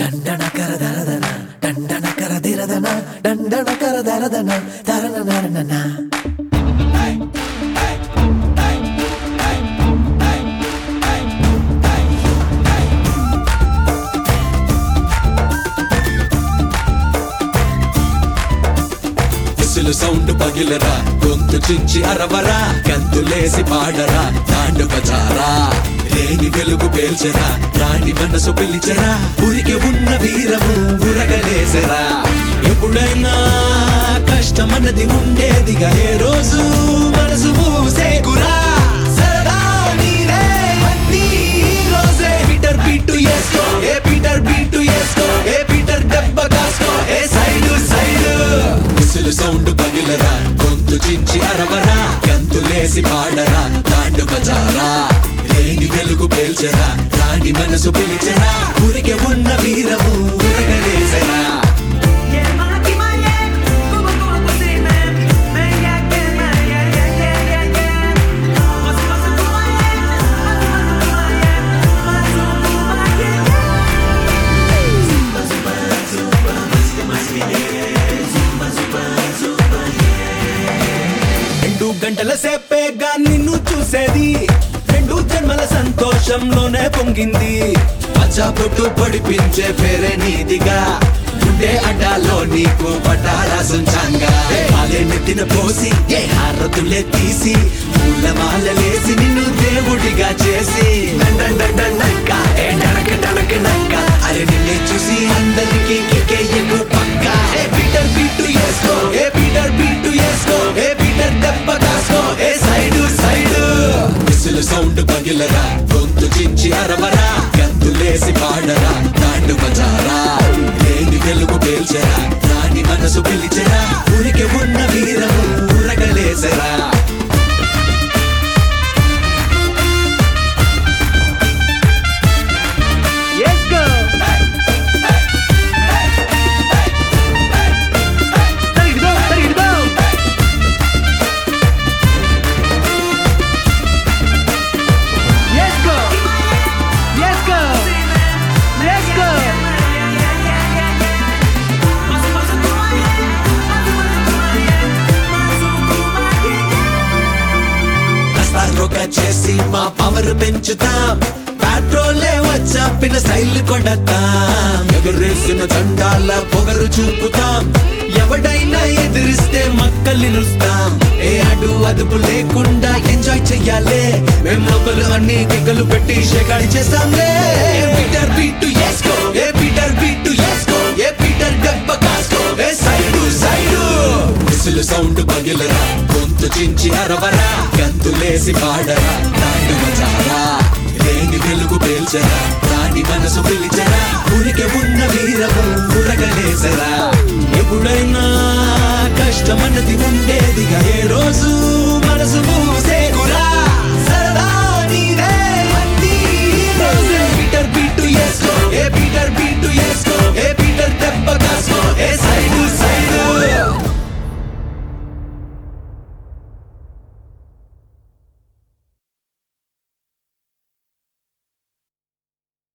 డండన కర దరదన డండన కర దిరదన డండన కర దరదన దరన నరనన విసులు సౌండ్ పగిలరా గొంతు చించి అరవరా గంతులేసి పాడరా దాండు బజారా లేని వెలుగు పేల్చరా రాణి మనసు పిలిచరా ఉరికి ఉన్న వీరము ఉరగలేసరా ఎప్పుడైనా కష్టమన్నది ఉండేదిగా ఏ రోజు మనసు మూసేకురా సరదా నీదే అన్నీ ఈ రోజే పీటర్ బీటు వేసుకో ఏ పీటర్ బీటు వేసుకో ఏ పీటర్ దెబ్బ కాసుకో ఏ సైడు సైడు విసులు సౌండ్ పగిలరా గొంతు చించి అరవరా గంతులేసి పాడరా దాండు బజారా లేని వెలుగు పేల్చరా రాణి మనసు పిలిచరా ఊరికే ఉన్న వీరము ఉరగలేసరా Yeah, maki maye, como como cocine, me ya que me ya ya ya ya ya. Masu masu kumaye, masu masu kumaye, masu kumaye. రెండు గంటల సేపేగా నిన్ను చూసేది రెండు జన్మల సంతోషంలోనే పొంగింది పచ్చబొట్టు పొడిపించే పేరే నీదిగా ఉండే అడ్డాలో నీకు పటారా సుంచంగా అలే నెత్తిన పోసి ఏ హారతులే తీసి పూల మాలలేసి నిన్ను దేవుడిగా చేసి డండండండండక్క, ఏ డనక డనక నక్క అరే నిన్నే చూసి అందరికీ కిక్కేయకు పక్క ఏ పీటర్ బీటు వేసుకో ఏ పీటర్ బీటు వేసుకో ఏ పీటర్ దెబ్బ కాసుకో ఏ సైడు సైడు విసులు సౌండ్ పగిలరా గొంతు చించి అరవరా గంతులేసి పాడరా దాండు బజారా లేని వెలుగు పేల్చరా రాణి మనసు పిలిచరా ఊరికే ఉన్న వీరము ఊరగలేసరా Let's go. Ready to go, ready to go. Let's go. Let's go. Let's go. రొక్క చేసి మా పవర్ పెంచుతాం పెట్రోలే వచ్చా పిన స్టైల్ కొడతాం ఎగురేసిన దండాల పొగరు చూపుతాం ఎవడైనా ఎదిరిస్తే మక్కల్ని నిలుస్తాం ఏ అడు అదుపు లేకుండా ఎంజాయ్ చెయ్యాలే మేము లోపలు అన్ని కిక్కలు పెట్టి షేకాడి చేస్తాంలే ఏ పీటర్ బీటు వేసుకో ఏ పీటర్ బీటు వేసుకో ఏ పీటర్ దెబ్బ కాసుకో ఏ సైడు సైడు విసులు సౌండ్ పగిలరా గొంతు చించి అరవరా గంతులేసి పాడరా దాండు బజారా లేని వెలుగు పేల్చరా రాణి మనసు పిలిచరా ఊరికే ఉన్న వీరము ఉరగలేసరా ఎప్పుడైనా కష్టమన్నది ఉండేదిగా ఏ